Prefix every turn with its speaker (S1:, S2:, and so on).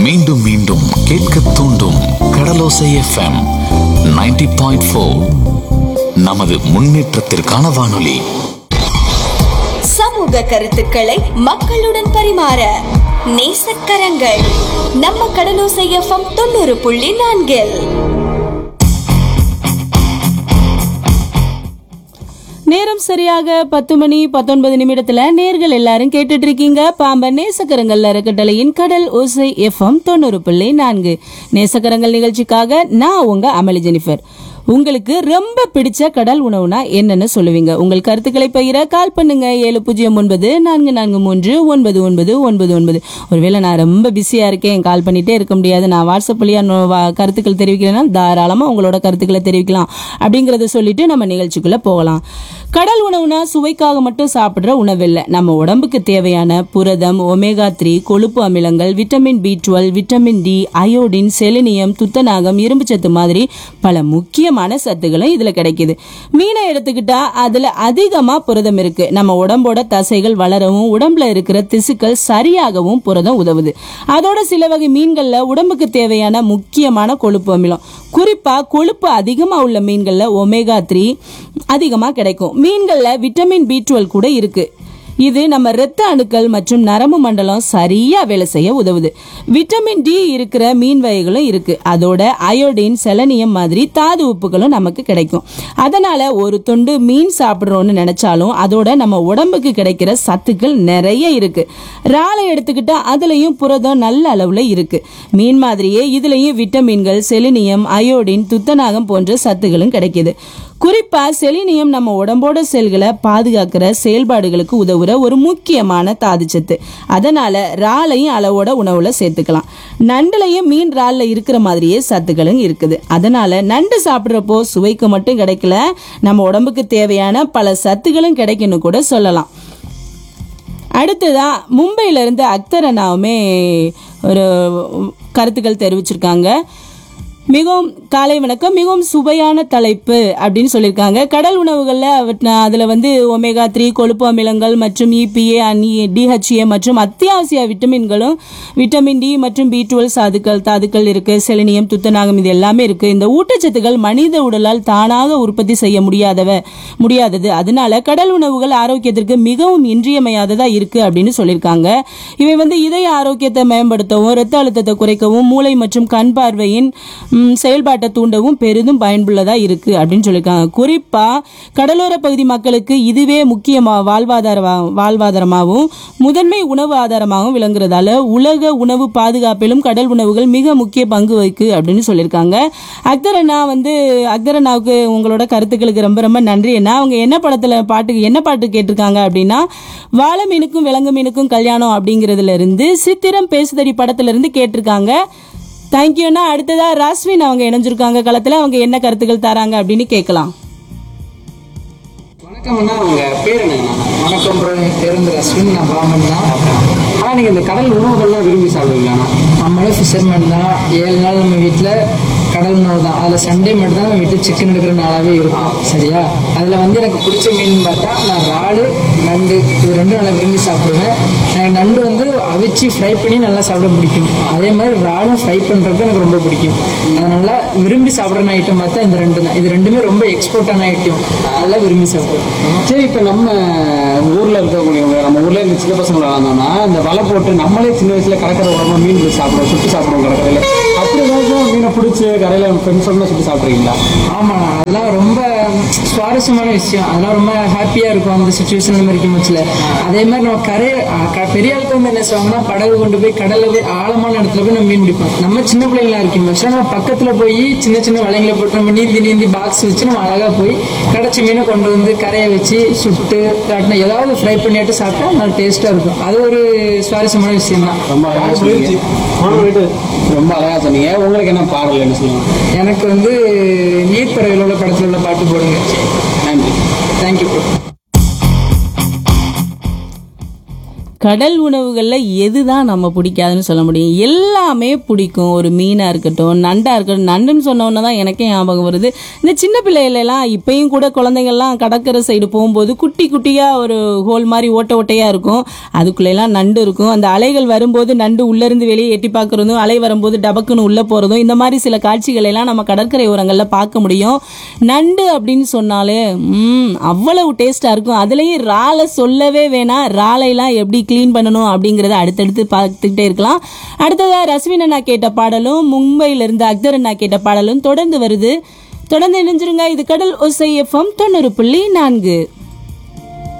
S1: மீண்டும் மீண்டும் கேட்க தூண்டும் கடலோசை எஃப்எம் 90.4 பாயிண்ட் நமது முன்னேற்றத்திற்கான வானொலி
S2: சமூக கருத்துக்களை மக்களுடன் பரிமாற நேசக்கரங்கள் நம்ம கடலோசை எஃப்எம் தொண்ணூறு புள்ளி நான்கில்
S3: நேரம் சரியாக பத்து மணி பத்தொன்பது நிமிடத்துல நேர்கள் எல்லாரும் கேட்டுட்டு இருக்கீங்க பாம்பன் நேசக்கரங்கள் அறக்கட்டளையின் கடல் ஓசை எஃப்எம் தொண்ணூறு புள்ளி நான்கு நேசக்கரங்கள் நிகழ்ச்சிக்காக நான் உங்க அமளி ஜெனிஃபர் உங்களுக்கு ரொம்ப பிடிச்ச கடல் உணவுனா என்னன்னு சொல்லுவீங்க உங்கள் கருத்துக்களை பகிர கால் பண்ணுங்க ஏழு பூஜ்ஜியம் ஒன்பது நான்கு நான்கு மூன்று ஒன்பது ஒன்பது ஒன்பது ஒன்பது ஒருவேளை நான் ரொம்ப பிஸியா இருக்கேன் கால் பண்ணிட்டே இருக்க முடியாது நான் வாட்ஸ்அப் வழியா நோ- வா- கருத்துக்கள் தெரிவிக்கிறேன்னா தாராளமா உங்களோட கருத்துக்களை தெரிவிக்கலாம் அப்படிங்கறத சொல்லிட்டு நம்ம நிகழ்ச்சிக்குள்ள போகலாம் கடல் உணவுனா சுவைக்காக மட்டும் சாப்பிடுற உணவில்லை நம்ம உடம்புக்கு தேவையான புரதம் ஒமேகா த்ரீ கொழுப்பு அமிலங்கள் vitamin B twelve vitamin D iodine selenium துத்தநாகம் இரும்புச்சத்து மாதிரி பல முக்கியமான சத்துக்களும் இதுல கிடைக்குது மீனை எடுத்துக்கிட்டா அதுல அதிகமா புரதம் இருக்கு நம்ம உடம்போட தசைகள் வளரவும் உடம்புல இருக்கிற திசுக்கள் சரியாகவும் புரதம் உதவுது அதோட சில வகை மீன்கள்ல உடம்புக்கு தேவையான முக்கியமான கொழுப்பு அமிலம் குறிப்பா கொழுப்பு அதிகமா உள்ள மீன்கள்ல ஒமேகா த்ரீ அதிகமா கிடைக்கும் மீன்கள்ல விட்டமின் பி டுவெல் கூட இருக்கு இது நம்ம இரத்த அணுக்கள் மற்றும் நரம்பு மண்டலம் சரியா வேலை செய்ய உதவுது விட்டமின் டி இருக்கிற மீன் வகைகளும் இருக்கு அதோட அயோடின் செலனியம் மாதிரி தாது உப்புகளும் நமக்கு கிடைக்கும் அதனால ஒரு துண்டு மீன் சாப்பிடுறோம்னு நினைச்சாலும் அதோட நம்ம உடம்புக்கு கிடைக்கிற சத்துக்கள் நிறைய இருக்கு இறாலை எடுத்துக்கிட்டா அதுலயும் புரதம் நல்ல அளவுல இருக்கு மீன் மாதிரியே இதுலயும் விட்டமின்கள் செலினியம் அயோடின் துத்தநாகம் போன்ற சத்துகளும் கிடைக்குது குறிப்பா செலினியம் நம்ம உடம்போட செல்களை பாதுகாக்கிற செயல்பாடுகளுக்கு உதவுற ஒரு முக்கியமான தாதுச்சத்து அதனால இறாலையும் அளவோட உணவுல சேர்த்துக்கலாம் நண்டுலையும் மீன் இறால்ல இருக்கிற மாதிரியே சத்துக்களும் இருக்குது அதனால நண்டு சாப்பிட்றப்போ சுவைக்கு மட்டும் கிடைக்கல நம்ம உடம்புக்கு தேவையான பல சத்துக்களும் கிடைக்குன்னு கூட சொல்லலாம் அடுத்ததா மும்பையில இருந்து அக்தர் அண்ணாவுமே ஒரு கருத்துக்கள் தெரிவிச்சிருக்காங்க மிகவும் காலை வணக்கம் மிகவும் சுவையான தலைப்பு அப்படின்னு சொல்லியிருக்காங்க கடல் உணவுகளில் அவற்ற அதில் வந்து ஒமேகா த்ரீ கொழுப்பு அமிலங்கள் மற்றும் இபிஏ அனி டிஹெச்ஏ மற்றும் அத்தியாவசிய விட்டமின்களும் விட்டமின் டி மற்றும் பி டுவெல் சாதுக்கள் தாதுக்கள் இருக்கு செலினியம் துத்தநாகம் இது எல்லாமே இருக்கு இந்த ஊட்டச்சத்துக்கள் மனித உடலால் தானாக உற்பத்தி செய்ய முடியாதவ முடியாதது அதனால கடல் உணவுகள் ஆரோக்கியத்திற்கு மிகவும் இன்றியமையாததா இருக்கு அப்படின்னு சொல்லியிருக்காங்க இவை வந்து இதய ஆரோக்கியத்தை மேம்படுத்தவும் இரத்த அழுத்தத்தை குறைக்கவும் மூளை மற்றும் கண் பார்வையின் ம், செயல்பாட்டை தூண்டவும் பெரிதும் பயனுள்ளதா இருக்கு அப்படின்னு சொல்லியிருக்காங்க குறிப்பா கடலோர பகுதி மக்களுக்கு இதுவே முக்கியமா வாழ்வாதார வாழ்வாதாரமாகவும் முதன்மை உணவு ஆதாரமாகவும் விளங்குறதால உலக உணவு பாதுகாப்பிலும் கடல் உணவுகள் மிக முக்கிய பங்கு வகிக்கு அப்படின்னு சொல்லியிருக்காங்க அக்தர் அண்ணா வந்து அக்தர் அண்ணாவுக்கு உங்களோட கருத்துக்களுக்கு ரொம்ப ரொம்ப நன்றி அண்ணா அவங்க என்ன படத்துல பாட்டு என்ன பாட்டு கேட்டிருக்காங்க அப்படின்னா வாழை மீனுக்கும் விலங்கு மீனுக்கும் கல்யாணம் அப்படிங்கறதுல இருந்து சித்திரம் பேசுதடி படத்துல இருந்து கேட்டிருக்காங்க தேங்க்யூண்ணா அடுத்ததா ராஸ்வின் அவங்க இணைஞ்சிருக்காங்க களத்துல அவங்க என்ன கருத்துக்கள் தராங்க அப்படின்னு கேட்கலாம்
S4: வணக்கம் அண்ணா உங்க பேர் என்னங்கண்ணா வணக்கம் ப்ரோ என் பேர் வந்து ரஸ்வின் நான் பாமன் தான் ஆனால் நீங்கள் இந்த கடல் உணவுகள்லாம் விரும்பி சாப்பிடுவீங்களாண்ணா நம்மளும் ஃபிஷர்மேன் தான் ஏழு நாள் நம்ம வீட்டில் கடல் உணவு தான் அதில் சண்டே மட்டும் தான் நம்ம வீட்டில் சிக்கன் எடுக்கிற நாளாகவே இருக்கும் சரியா அதில் வந்து எனக்கு பிடிச்ச மீன் பார்த்தா நான் இறாலு நண்டு இது ரெண்டும் நல்லா விரும்பி சாப்பிடுவேன் எனக்கு நண்டு வந்து அவிச்சு ஃப்ரை பண்ணி நல்லா சாப்பிட பிடிக்கும் அதே மாதிரி இறாலும் ஃப்ரை பண்ணுறது எனக்கு ரொம்ப பிடிக்கும் அதனால விரும்பி சாப்பிட்ற ஐட்டம் பார்த்தா இந்த ரெண்டு தான் இது ரெண்டுமே ரொம்ப எக்ஸ்போர்ட்டான ஐட்டம் அதெல்லாம் விரும்பி சாப்பிடுவேன்
S5: சரி இப்போ நம்ம ஊர்ல இருக்கக்கூடியவங்க நம்ம ஊர்ல இருக்க சின்ன பசங்க வளர்ந்தோம்னா இந்த வலை போட்டு நம்மளே சின்ன வயசுல கடற்கரை உரமா மீன் பிடிச்சி சாப்பிடுவோம் சுட்டு சாப்பிடுவோம் கடற்கரையில அப்படி ஏதாச்சும் மீனை பிடிச்சி கரையில ஃப்ரெண்ட்ஸோட சுட்டு சாப்பிட்றீங்களா
S4: ஆமாம் அதெல்லாம் ரொம்ப சுவாரஸ்யமான விஷயம் அதெல்லாம் ரொம்ப ஹாப்பியாக இருக்கும் அந்த சுச்சுவேஷன் அந்த மாதிரி இருக்கும் பட்சத்தில் அதே மாதிரி நம்ம கரை அஹ் க- பெரிய ஆளுக்கு வந்து என்ன செய்வாங்கன்னா படகு கொண்டு போய் கடல்ல போய் ஆழமான இடத்துல போய் நம்ம மீன் பிடிப்போம் நம்ம சின்ன பிள்ளைங்களா இருக்கும் பட்சம் நம்ம பக்கத்தில் போய் சின்ன சின்ன வலைங்களை போட்டு நம்ம நீந்தி நீந்தி பாக்ஸ் வச்சு நம்ம அழகாக போய் கிடைச்ச மீனை கொண்டு வந்து கரையை வச்சு சுட்டு இல்லாட்டினா ஏதாவது ஃப்ரை பண்ணிட்டு சாப்பிட்டா நல்லா டேஸ்ட்டாக இருக்கும் அது ஒரு சுவாரஸ்யமான விஷயம் தான்
S5: ரொம்ப அழகா சொன்னீங்க ரொம்ப அழகா சொன்னீங்க உங்களுக்கு என்ன பாடல் என்ன சொல்லுவாங்க
S4: எனக்கு வந்து நீர் பறவைகளோட படத்தில் உள்ள பாட்டு போடுங்க
S5: நன்றி
S4: தேங்க்யூ
S3: கடல் உணவுகளில் எதுதான் நம்ம பிடிக்காதுன்னு சொல்ல முடியும் எல்லாமே பிடிக்கும் ஒரு மீனாக இருக்கட்டும் நண்டா இருக்கட்டும் நண்டுன்னு சொன்னோன்னே தான் எனக்கே ஞாபகம் வருது இந்த சின்ன பிள்ளைகளெல்லாம் இப்பயும் கூட குழந்தைங்கள்லாம் கடற்கரை சைடு போகும்போது குட்டி குட்டியாக ஒரு ஹோல் மாதிரி ஓட்ட ஓட்டையாக இருக்கும் அதுக்குள்ளெல்லாம் நண்டு இருக்கும் அந்த அலைகள் வரும்போது நண்டு உள்ளேருந்து வெளியே எட்டி பார்க்குறதும் அலை வரும்போது டபக்குன்னு உள்ளே போகிறதும் இந்த மாதிரி சில காட்சிகளை எல்லாம் நம்ம கடற்கரை ஓரங்களில் பார்க்க முடியும் நண்டு அப்படின்னு சொன்னாலே ம் அவ்வளவு டேஸ்ட்டாக இருக்கும் அதுலேயும் இறாலை சொல்லவே வேணாம் இறாலைலாம் எப்படி க்ளீன் பண்ணணும் அப்படிங்கிறத அடுத்தடுத்து பார்த்துக்கிட்டே இருக்கலாம் அடுத்ததாக ரஸ்வின் அண்ணா கேட்ட பாடலும் மும்பையிலிருந்து அக்தர் அண்ணா கேட்ட பாடலும் தொடர்ந்து வருது தொடர்ந்து இணைஞ்சிருங்க இது கடல் ஒசை எஃப்எம் தொண்ணூறு புள்ளி நான்கு